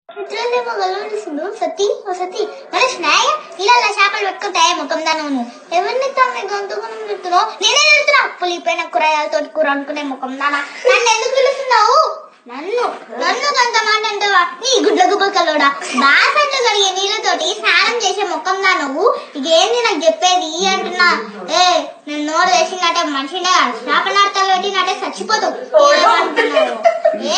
ఇట్లేమో గలవరిస్తుండు సతీ ఓ సతీ మరి స్నాయ ఇలా చేపలు పెట్టుకుంటాయి ముఖం దాని నువ్వు ఎవరిని తమ్మి గొంతుకుని చెప్తున్నావు నేనే చెప్తున్నా పులిపోయిన కూరగాయలతో కూర అనుకునే ముఖం దానా నన్ను ఎందుకు పిలుస్తున్నావు నన్ను నన్ను కొంత మాట అంటావా నీ గుడ్ల గుబ్బ కలోడా బాసట్లు కడిగే నీళ్ళతోటి స్నానం చేసే ముఖం దా నువ్వు ఇదేంది నాకు చెప్పేది అంటున్నా ఏ నేను నోరు వేసినట్టే మనిషినే శాపనార్థాలు పెట్టినట్టే చచ్చిపోతావు ఏమంటున్నావు? ఏ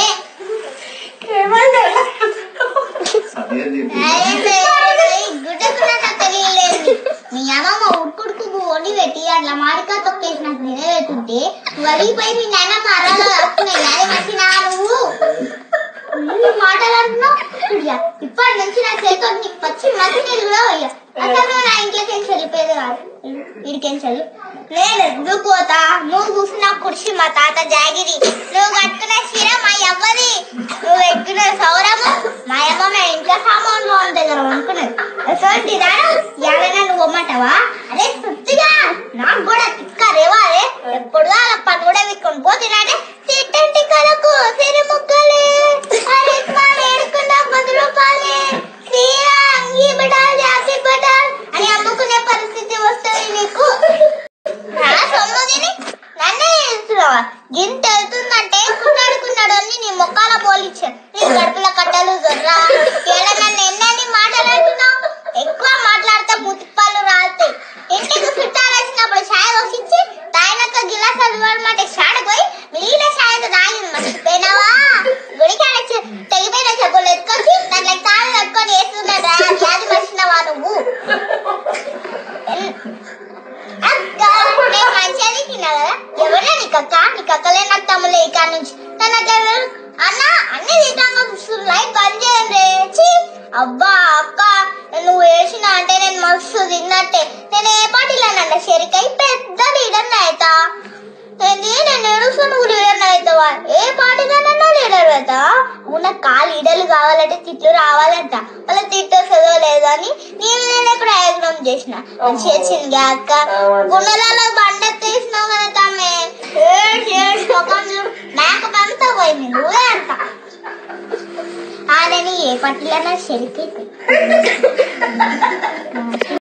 గుడ్డకున్నట్టు తెలియలేదు మీ అమ్మమ్మ ఉడుకుడుకు వండి పెట్టి అట్లా మాడికా తొక్కేసి నాకు నిలబెట్టుంటే వలిపోయి మీ నాన్నమ్మ అర్రలో రాసుకున్నాయి అది మంచినా నువ్వు నువ్వు మాట్లాడుతున్నావు ఇప్పటి నుంచి నా చేతితో నీకు పచ్చి మంచి నీళ్ళు కూడా పోయా అసలు నా ఇంట్లోకి ఏం చల్లిపోయేది కాదు వీడికేం చల్లు నేను ఎందుకు పోతా నువ్వు కూర్చున్న కుర్చీ మా తాత జాగిరి నువ్వు కట్టుకున్న చీర మా అవ్వది నువ్వు ఎక్కున్న సౌరము మా అమ్మ మా ఇంట్లో సామాన్లు వాళ్ళ దగ్గర అనుకున్నది ఎటువంటి దాని ఎవరైనా నువ్వు అమ్మంటావా అదే సుత్తిగా నాకు కూడా తిక్క రేవాలే ఎప్పుడు అలా పని కూడా విక్కొని పోతున్నాడే తిట్టంటి కలకు సిరి ముక్కలే అరే మా వేడుకున్న పది రూపాయలే చీర అంగి బడాలి అసి బడాలి అని అమ్ముకునే పరిస్థితి వస్తుంది నీకు నా సొమ్ము తిని నన్నే చేస్తున్నావా గింత వెళ్తుందంటే కున్నాడుకున్నాడు అని నీ మొక్కల పోలిచ్చా నీ కడుపుల కట్టలు జొర్రా ఏడ నన్ను ఎన్నని మాట్లాడుతున్నావు ఎక్కువ మాట్లాడితే ముతిప్పాలు రాలుతాయి ఇంటికి చుట్టాలు వచ్చినప్పుడు ఛాయ్ వచ్చించి తాయినక్క గిలాస్ అలవాడమంటే షాడపోయి నీళ్ళ ఛాయ్ తాగింది మర్చిపోయినావా గుడికాడ చె- తెగిపోయిన చెప్పులు ఎత్తుకొచ్చి దాంట్లో తాళ్ళు కట్టుకొని వేస్తున్నాడా వ్యాధి మర్చినవా నువ్వు అక్క నేను మంచిగా తిన్నా కదా ఎవరా నీకు అక్క నీకు అక్కలే నాకు తమ్ములే ఇక్కడ నుంచి తనకు ఎవరు అన్న అన్ని తీటంగా లైట్ బంద్ చేయండి ఛీ! అబ్బా అక్క నువ్వు వేసిన అంటే నేను మస్తు తిన్నట్టే నేను ఏ పాటిలోనన్న షెరికై పెద్ద లీడర్ అవుతా ఏంది నేను ఏడుస్తా నువ్వు లీడర్ అవుతావా ఏ పాటిలోనన్నా లీడర్ అవుతావా ఉన్న కా లీడర్లు కావాలంటే తిట్లు రావాలంట వాళ్ళ తిట్టు చదవలేదు అని నేను నేనే ప్రయోజనం చేసిన మంచి వచ్చింది అక్క గుణలలో బండ తీసినావు కదా తమ్మే ఏడ్చి ఏడ్చి ముఖం చూడు నాకు అంతా పోయింది నువ్వే అంత ఆడని ఏ పట్టిలన్నా షెరికైతే